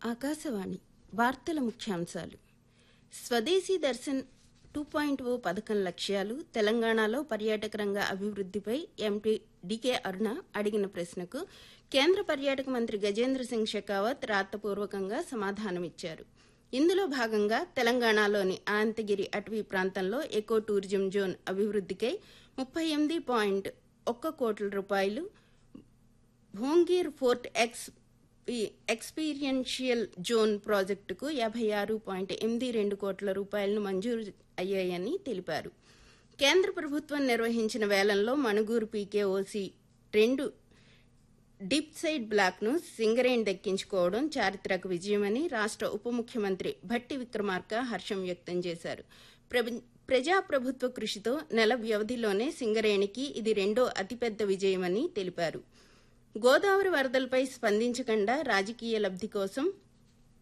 ఆకాశవాణి వార్తల ముఖ్యాంశాలు స్వదేశీ దర్శన్ టూ పాయింట్ ఓ పథకం లక్ష్యాలు తెలంగాణలో పర్యాటక రంగ అభివృద్దిపై ఎంపీ డికే అరుణ అడిగిన ప్రశ్నకు కేంద్ర పర్యాటక మంత్రి గజేంద్ర సింగ్ షెకావత్ రాతపూర్వకంగా సమాధానమిచ్చారు ఇందులో భాగంగా తెలంగాణలోని అనంతగిరి అటవీ ప్రాంతంలో ఎకో టూరిజం జోన్ అభివృద్దికై ముప్పై ఎనిమిది పాయింట్ ఒక్క కోట్ల రూపాయలు Bhongir fort ex experiential zone ప్రాజెక్టుకు యాభై ఆరు పాయింట్ ఎనిమిది రెండు కోట్ల రూపాయలను మంజూరు అయ్యాయని తెలిపారు కేంద్ర ప్రభుత్వం నిర్వహించిన వేలంలో మణుగూరు పీకేఓసి రెండు డీప్ సైడ్ బ్లాక్ను సింగరేణి దక్కించుకోవడం చారిత్రక విజయమని రాష్ట్ర ఉప ముఖ్యమంత్రి భట్టి విక్రమార్క హర్షం వ్యక్తం చేశారు ప్రజాప్రభుత్వ కృషితో నెల వ్యవధిలోనే సింగరేణికి ఇది రెండో అతిపెద్ద విజయమని తెలిపారు గోదావరి వరదలపై స్పందించకుండా రాజకీయ లబ్ది కోసం